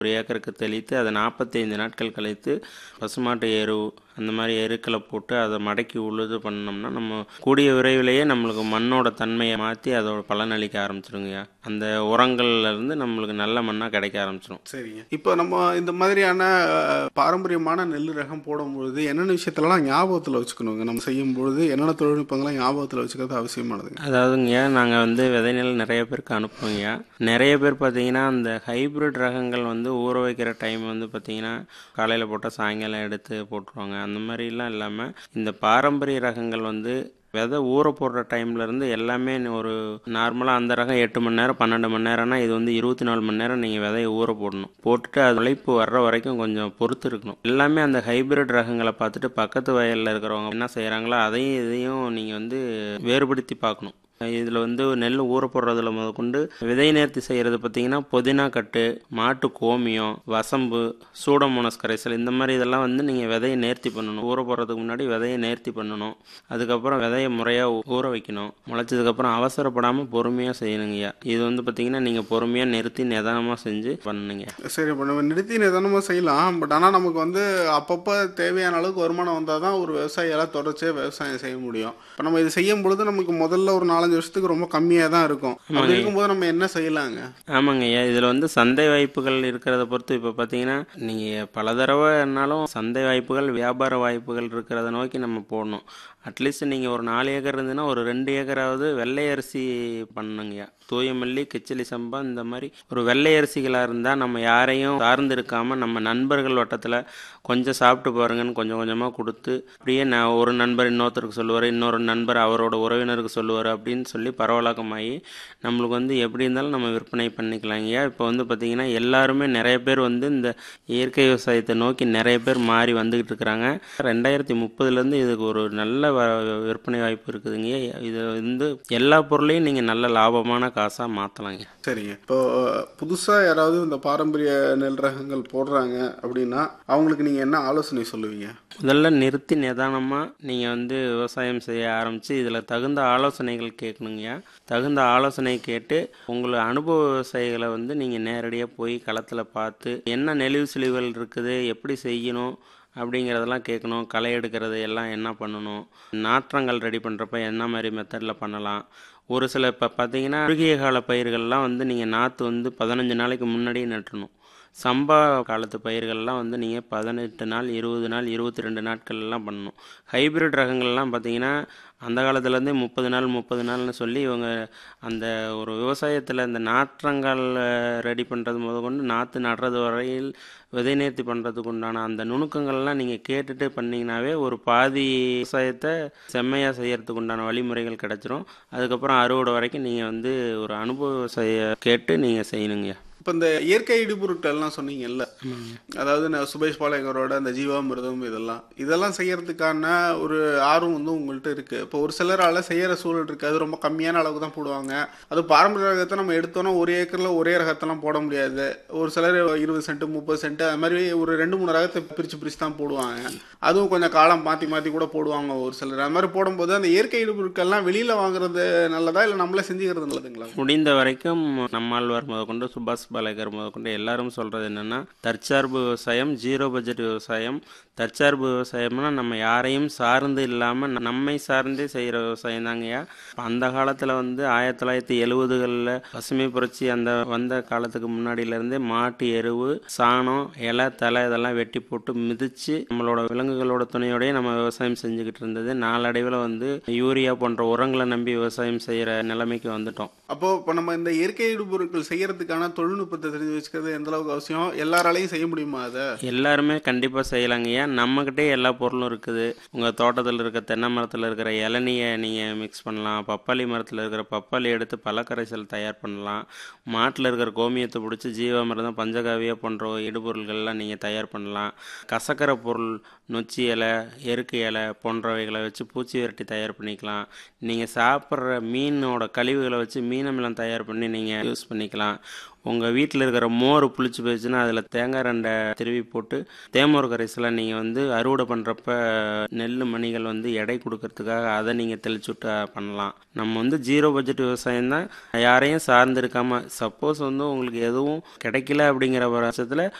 ஒரு ஏக்கருக்கு தெளித்து அதை நாற்பத்தைந்து நாட்கள் கழித்து பசுமாட்டு எரு அந்த மாதிரி எருக்களை போட்டு அதை மடக்கி உழுது பண்ணோம்னா நம்ம கூடிய விரைவிலேயே நம்மளுக்கு மண்ணோட தன்மையை மாற்றி அதோட பலனளிக்க ஆரம்பிச்சிருங்கய்யா அந்த உரங்கள்ல இருந்து நம்மளுக்கு நல்ல மண்ணாக கிடைக்க ஆரம்பிச்சிடும் சரிங்க இப்போ நம்ம இந்த மாதிரியான அஹ், பாரம்பரியமான நெல் ரகம் போடும்பொழுது என்னென்ன விஷயத்தெல்லாம் ஞாபகத்தில் வச்சுக்கணுங்க நம்ம செய்யும் பொழுது என்னென்ன தொழில்நுட்பங்கள்லாம் ஞாபகத்தில் வச்சுக்கிறது அவசியமானதுங்க அதாவதுங்கய்யா நாங்கள் வந்து விதை நெல் நிறைய பேருக்கு அனுப்புவோங்கய்யா நிறைய பேர் பார்த்தீங்கன்னா அந்த ஹைப்ரிட் ரகங்கள் வந்து ஊற வைக்கிற டைம் வந்து பார்த்தீங்கன்னா காலையில் போட்டால் சாயங்காலம் எடுத்து போட்டுருவாங்க அந்த மாதிரிலாம் இல்லாமல் இந்த பாரம்பரிய ரகங்கள் வந்து விதை ஊற போடுற டைம்ல இருந்து எல்லாமே ஒரு நார்மலாக அந்த ரகம் எட்டு மணி நேரம் பன்னெண்டு மணி நேரம்னா இது வந்து இருபத்தி நாலு மணி நேரம் நீங்கள் விதையை ஊற போடணும் போட்டுட்டு அது உழைப்பு வர்ற வரைக்கும் கொஞ்சம் பொறுத்து இருக்கணும் எல்லாமே அந்த ஹைபிரிட் ரகங்களை பார்த்துட்டு பக்கத்து வயலில் இருக்கிறவங்க என்ன செய்கிறாங்களோ அதையும் இதையும் நீங்கள் வந்து வேறுபடுத்தி பார்க்கணும் இதில் வந்து நெல் ஊற போடுறதுல முதற்கொண்டு விதை நேர்த்தி செய்கிறது பார்த்தீங்கன்னா புதினா கட்டு மாட்டு கோமியம் வசம்பு சூடமோனஸ் கரைசல் இந்த மாதிரி இதெல்லாம் வந்து நீங்கள் விதையை நேர்த்தி பண்ணணும் ஊற போடுறதுக்கு முன்னாடி விதையை நேர்த்தி பண்ணணும் அதுக்கப்புறம் விதையை முறையாக ஊற வைக்கணும் முளைச்சதுக்கப்புறம் அவசரப்படாமல் பொறுமையாக செய்யணுங்கய்யா இது வந்து பார்த்தீங்கன்னா நீங்கள் பொறுமையாக நிறுத்தி நிதானமாக செஞ்சு பண்ணணுங்க சரி இப்போ நம்ம நிறுத்தி நிதானமாக செய்யலாம் பட் ஆனால் நமக்கு வந்து அப்பப்போ தேவையான அளவுக்கு வருமானம் வந்தால் தான் ஒரு விவசாயியால் தொடர்ச்சியாக விவசாயம் செய்ய முடியும் இப்போ நம்ம இது செய்யும் பொழுது நமக்கு முதல்ல ஒரு நாலஞ்சு வருஷத்துக்கு ரொம்ப கம்மியாக தான் இருக்கும் அப்படி இருக்கும்போது நம்ம என்ன செய்யலாங்க ஆமாங்க ஐயா இதில் வந்து சந்தை வாய்ப்புகள் இருக்கிறத பொறுத்து இப்போ பார்த்தீங்கன்னா நீங்கள் பல தடவைனாலும் சந்தை வாய்ப்புகள் வியாபார வாய்ப்புகள் இருக்கிறத நோக்கி நம்ம போடணும் அட்லீஸ்ட் நீங்கள் ஒரு நாலு ஏக்கர் இருந்ததுன்னா ஒரு ரெண்டு ஏக்கராவது வெள்ளை அரிசி பண்ணுங்கய்யா தூயமல்லி கிச்சலி சம்பா இந்த மாதிரி ஒரு வெள்ளை அரிசிகளாக இருந்தால் நம்ம யாரையும் சார்ந்து இருக்காமல் நம்ம நண்பர்கள் வட்டத்தில் கொஞ்சம் சாப்பிட்டு பாருங்கன்னு கொஞ்சம் கொஞ்சமாக கொடுத்து அப்படியே நான் ஒரு நண்பர் இன்னொருத்தருக்கு சொல்லுவார் இன்னொரு நண்பர் அவரோட உறவினருக்கு சொல்லுவார் அப்படின்னு சொல்லி பரவலாக்கமாகி நம்மளுக்கு வந்து எப்படி இருந்தாலும் நம்ம விற்பனை பண்ணிக்கலாங்கய்யா இப்போ வந்து பார்த்திங்கன்னா எல்லாருமே நிறைய பேர் வந்து இந்த இயற்கை விவசாயத்தை நோக்கி நிறைய பேர் மாறி வந்துக்கிட்டு இருக்கிறாங்க ரெண்டாயிரத்தி முப்பதுலேருந்து இதுக்கு ஒரு நல்ல வ விற்பனை வாய்ப்பு இருக்குதுங்க இது வந்து எல்லா பொருளையும் நீங்கள் நல்ல லாபமான காசாக மாற்றலாங்க சரிங்க இப்போ புதுசாக யாராவது இந்த பாரம்பரிய நெல் ரகங்கள் போடுறாங்க அப்படின்னா அவங்களுக்கு நீங்கள் என்ன ஆலோசனை சொல்லுவீங்க முதல்ல நிறுத்தி நிதானமாக நீங்கள் வந்து விவசாயம் செய்ய ஆரம்பித்து இதில் தகுந்த ஆலோசனைகள் கேட்கணுங்கய்யா தகுந்த ஆலோசனை கேட்டு உங்களை அனுபவ விவசாயிகளை வந்து நீங்கள் நேரடியாக போய் களத்தில் பார்த்து என்ன நெளிவு சுழிவுகள் இருக்குது எப்படி செய்யணும் அப்படிங்கிறதெல்லாம் கேட்கணும் களை எடுக்கிறது எல்லாம் என்ன பண்ணணும் நாற்றங்கள் ரெடி பண்ணுறப்ப என்ன மாதிரி மெத்தடில் பண்ணலாம் ஒரு சில இப்போ பார்த்தீங்கன்னா குறுகிய கால பயிர்கள்லாம் வந்து நீங்கள் நாற்று வந்து பதினஞ்சு நாளைக்கு முன்னாடியே நட்டணும் சம்பா காலத்து பயிர்கள்லாம் வந்து நீங்கள் பதினெட்டு நாள் இருபது நாள் இருபத்தி ரெண்டு நாட்கள்லாம் பண்ணணும் ஹைபிரிட் ரகங்கள்லாம் பார்த்தீங்கன்னா அந்த காலத்துலேருந்தே முப்பது நாள் முப்பது நாள்னு சொல்லி இவங்க அந்த ஒரு விவசாயத்தில் இந்த நாற்றங்கள் ரெடி பண்ணுறது முதற்கொண்டு நாற்று நடுறது வரையில் விதை நேர்த்தி பண்ணுறதுக்கு உண்டான அந்த நுணுக்கங்கள்லாம் நீங்கள் கேட்டுட்டு பண்ணிங்கனாவே ஒரு பாதி விவசாயத்தை செம்மையாக செய்யறதுக்கு உண்டான வழிமுறைகள் கிடச்சிரும் அதுக்கப்புறம் அறுவடை வரைக்கும் நீங்கள் வந்து ஒரு அனுபவ விவசாய கேட்டு நீங்கள் செய்யணுங்க இப்போ இந்த இயற்கை இடுபொருட்கள்லாம் சொன்னீங்கல்ல அதாவது நான் சுபேஷ் பாளையங்கரோட அந்த ஜீவாமிர்தம் இதெல்லாம் இதெல்லாம் செய்யறதுக்கான ஒரு ஆர்வம் வந்து உங்கள்கிட்ட இருக்கு இப்போ ஒரு சிலரால செய்யற சூழல் இருக்கு அது ரொம்ப கம்மியான அளவுக்கு தான் போடுவாங்க அது பாரம்பரிய ரகத்தை நம்ம எடுத்தோம்னா ஒரு ஏக்கர்ல ஒரே ரகத்தெல்லாம் போட முடியாது ஒரு சிலர் இருபது சென்ட் முப்பது சென்ட் அது மாதிரி ஒரு ரெண்டு மூணு ரகத்தை பிரிச்சு பிரிச்சு தான் போடுவாங்க அதுவும் கொஞ்சம் காலம் மாத்தி மாத்தி கூட போடுவாங்க ஒரு சிலர் அது மாதிரி போடும்போது அந்த இயற்கை இடுபொருட்கள்லாம் வெளியில வாங்குறது நல்லதா இல்லை நம்மளே செஞ்சுக்கிறது நல்லதுங்களா முடிந்த வரைக்கும் நம்மாழ்வார் முதற்கொண்டு சுபாஷ் பாலேகர் முதற்கொண்டு எல்லாரும் சொல்கிறது என்னென்னா தற்சார்பு விவசாயம் ஜீரோ பட்ஜெட் விவசாயம் தற்சார்பு விவசாயம்னா நம்ம யாரையும் சார்ந்து இல்லாமல் நம்மை சார்ந்தே செய்கிற விவசாயம் தாங்கய்யா அந்த காலத்தில் வந்து ஆயிரத்தி தொள்ளாயிரத்தி எழுபதுகளில் பசுமை புரட்சி அந்த வந்த காலத்துக்கு முன்னாடியிலேருந்தே மாட்டு எருவு சாணம் இலை தலை இதெல்லாம் வெட்டி போட்டு மிதித்து நம்மளோட விலங்குகளோட துணையோடய நம்ம விவசாயம் செஞ்சுக்கிட்டு இருந்தது நாளடைவில் வந்து யூரியா போன்ற உரங்களை நம்பி விவசாயம் செய்கிற நிலைமைக்கு வந்துட்டோம் அப்போ இப்போ நம்ம இந்த இயற்கை இடுபொருட்கள் செய்யறதுக்கான தொழில்நுட்பத்தை தெரிஞ்சு வச்சுக்கிறது எந்த அளவுக்கு அவசியம் எல்லாராலையும் செய்ய முடியுமா அதை எல்லாருமே கண்டிப்பாக செய்யலாங்கய்யா நம்மக்கிட்டே எல்லா பொருளும் இருக்குது உங்கள் தோட்டத்தில் இருக்க தென்னை மரத்தில் இருக்கிற இளநியை நீங்கள் மிக்ஸ் பண்ணலாம் பப்பாளி மரத்தில் இருக்கிற பப்பாளி எடுத்து பழக்கரைசல் தயார் பண்ணலாம் மாட்டில் இருக்கிற கோமியத்தை பிடிச்சி ஜீவாமிர்தம் பஞ்சகாவியா போன்ற இடுபொருள்கள்லாம் நீங்கள் தயார் பண்ணலாம் கசக்கரை பொருள் நொச்சி இலை எருக்கு இலை போன்றவைகளை வச்சு பூச்சி விரட்டி தயார் பண்ணிக்கலாம் நீங்கள் சாப்பிட்ற மீனோட கழிவுகளை வச்சு மீனமிலம் தயார் பண்ணி நீங்கள் யூஸ் பண்ணிக்கலாம் உங்கள் வீட்டில் இருக்கிற மோர் புளிச்சு போயிடுச்சுன்னா அதில் தேங்காய் ரெண்டை திருவி போட்டு தேமோர் கரைசலை நீங்கள் வந்து அறுவடை பண்ணுறப்ப நெல் மணிகள் வந்து எடை கொடுக்கறதுக்காக அதை நீங்கள் தெளிச்சு விட்டு பண்ணலாம் நம்ம வந்து ஜீரோ பட்ஜெட் விவசாயம் தான் யாரையும் சார்ந்து இருக்காமல் சப்போஸ் வந்து உங்களுக்கு எதுவும் கிடைக்கல அப்படிங்கிற பட்சத்தில்